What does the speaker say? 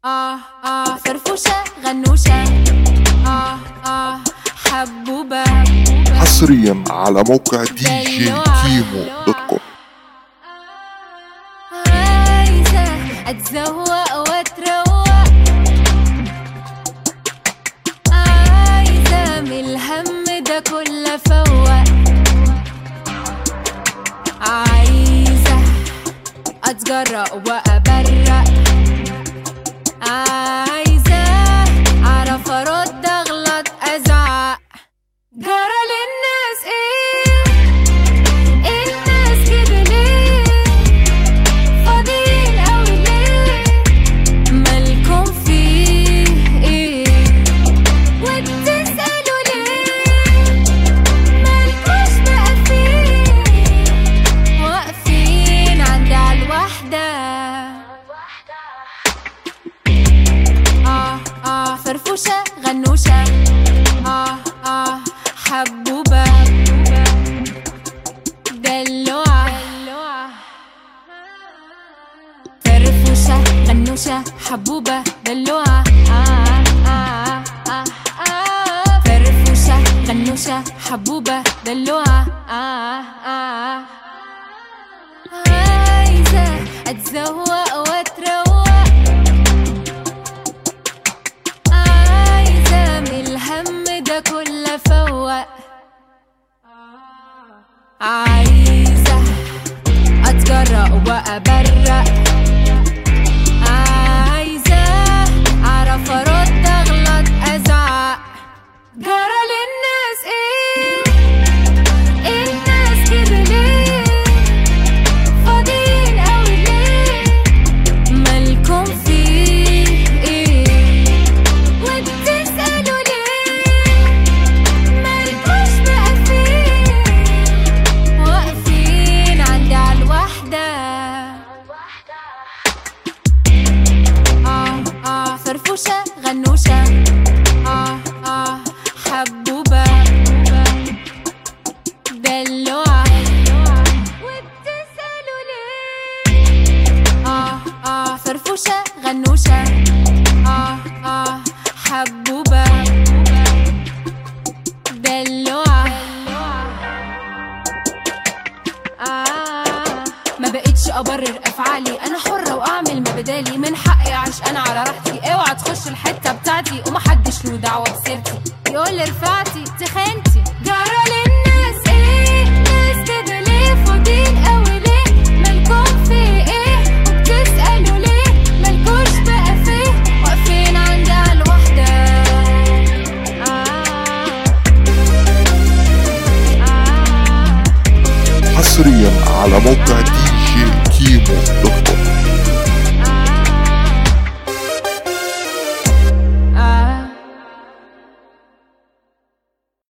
آه آه فرفوشة غنوشة آه آه حبوبة حصريا على موقع دي جي كيمو دوت كوم عايزة أتزوق وأتروق عايزة من الهم ده كله فوق عايزة أتجرأ وأبرق عايزة أعرف أرد أغلط أزعق جرى للناس إيه الناس كده ليه فاضيين أوي ليه مالكم فيه إيه وتسألوا ليه مالكوش بقى فيه واقفين عند عالوحدة آه آه فرفوشة غنوشة آه آه حبوبة دلوعة فرفوشة غنوشة حبوبة دلوعة آه آه آه آه فرفوشة غنوشة حبوبة دلوعة آه آه عايزة أتزوق وأتروق عايزة من الهم ده كله فوق عايزة أتجرأ وأبرق عايزة أعرف أرد أغلط أزعق جرى للناس إيه الناس كده ليه فاضيين أوي ليه مالكم فيه إيه وتسألوا ليه مالكوش بقى فيه واقفين عندي عالوحدة آه آه فرفوشة غنوشة آه آه حبوبة دلوعة وتسألوا ليه آه آه فرفوشة غنوشة آه آه حبوبة دلوعة آه ما بقتش أبرر أفعالي أنا حرة وأعمل ما بدالي من حقي أعيش أنا على راحتي اوعى تخش الحتة بتاعتي ومحدش له دعوة بسيرتي يقول لي رفعتي تخنتي جرى للناس إيه ناس كده ليه فاضيين أوي ليه مالكم في إيه وبتسألوا ليه مالكوش بقى فيه واقفين عند الوحدة آه آه حصريا على موقع دي جي كيمو دوت كوم